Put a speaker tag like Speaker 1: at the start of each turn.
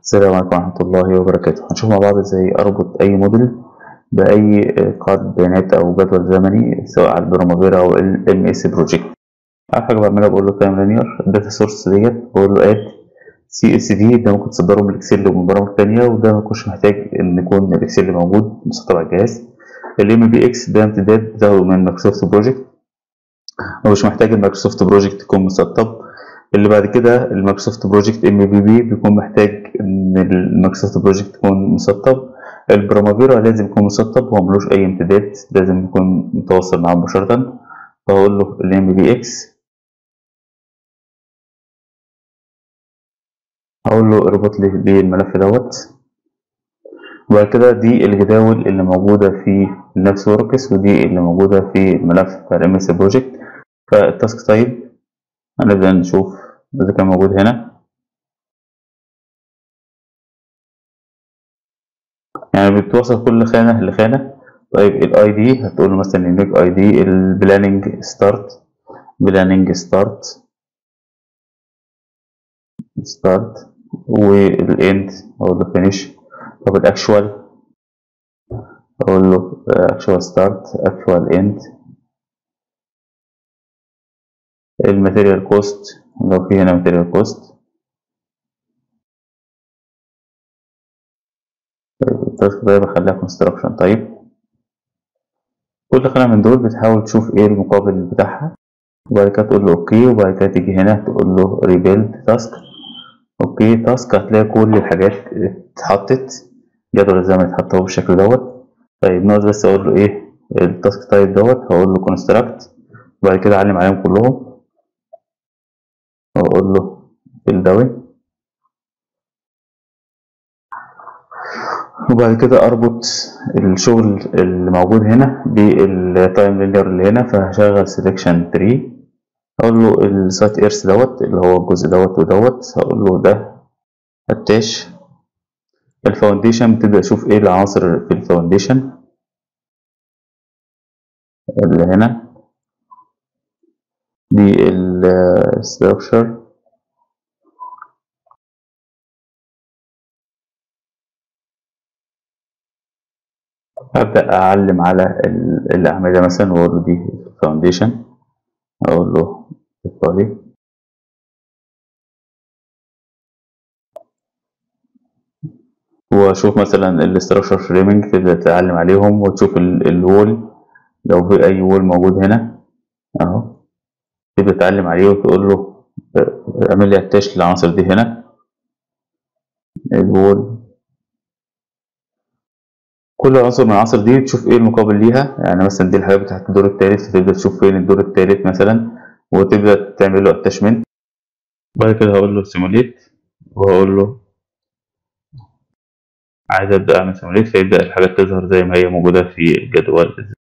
Speaker 1: السلام عليكم ورحمة الله وبركاته هنشوف مع بعض ازاي اربط اي موديل باي قاعدة بيانات او جدول زمني سواء على البرامافيرا او ال اس بروجكت اول حاجة بعملها بقول له تايم لينير الداتا سورس ديت بقول له اد سي اس في ده ممكن تصدره من الاكسل ومن برامج تانية وده ميكونش محتاج ان يكون الاكسل موجود مسطب على الجهاز الام بي اكس ده امتداد بتاخده من مايكروسوفت بروجكت ومش محتاج المايكروسوفت بروجكت يكون مسطب اللي بعد كده المايكروسوفت بروجكت ام بي بي بيكون محتاج ان المايكروسوفت بروجكت يكون مسطب البرامافيرا لازم يكون مسطب هو ملوش اي امتداد لازم يكون متواصل معاه مباشرة فهقول له الام بي اكس هقول له اربط لي الملف دوت وبعد كده دي الجداول اللي موجودة في نفس وركس ودي اللي موجودة في الملف بتاع الام اس بروجكت فالتاسك تايب هنبدأ نشوف إذا كان موجود هنا يعني بتوصل كل خانة لخانة طيب الاي دي هتقول له مثلا يونيك اي دي البلاننج ستارت بلاننج ستارت ستارت والاند اقول له فينيش طب الاكشوال اقول له اكشوال ستارت اكشوال اند الماتيريال كوست لو في هنا ماتيريال كوست التاسك ده بخليها كونستراكشن طيب كل خانة من دول بتحاول تشوف ايه المقابل بتاعها وبعد كده تقول له اوكي وبعد كده تيجي هنا تقول له ريبيلد تاسك اوكي تاسك هتلاقي كل الحاجات اتحطت جدول الزمن اتحط اهو بالشكل دوت طيب ناقص بس اقول له ايه التاسك تايب دوت هقول له كونستراكت وبعد كده اعلم عليهم كلهم واقول له الداون وبعد كده اربط الشغل اللي موجود هنا بالتايم لينير اللي هنا فهشغل سيلكشن تري اقول له السايت ايرث دوت اللي هو الجزء دوت ودوت هقول له ده اتاش الفاونديشن بتبدأ اشوف ايه العناصر في الفاونديشن اللي هنا دي الستراكشر أبدأ أعلم على الأعمدة مثلا وأقول له دي فاونديشن أقول له اطلع وأشوف مثلا الاستراكشر فريمنج تبدأ تتعلم عليهم وتشوف الوول لو في أي وول موجود هنا أهو تبدأ تتعلم عليه وتقول له اعمل لي اتاش للعناصر دي هنا الوول كل عنصر من العناصر دي تشوف ايه المقابل ليها يعني مثلا دي الحاجات بتاعت الدور التالت فتبدأ تشوف فين الدور التالت مثلا وتبدأ تعمل له اتاشمنت بعد كده هقول له سيموليت وهقول له عايز ابدأ اعمل سيموليت فيبدأ الحاجات تظهر زي ما هي موجودة في الجدول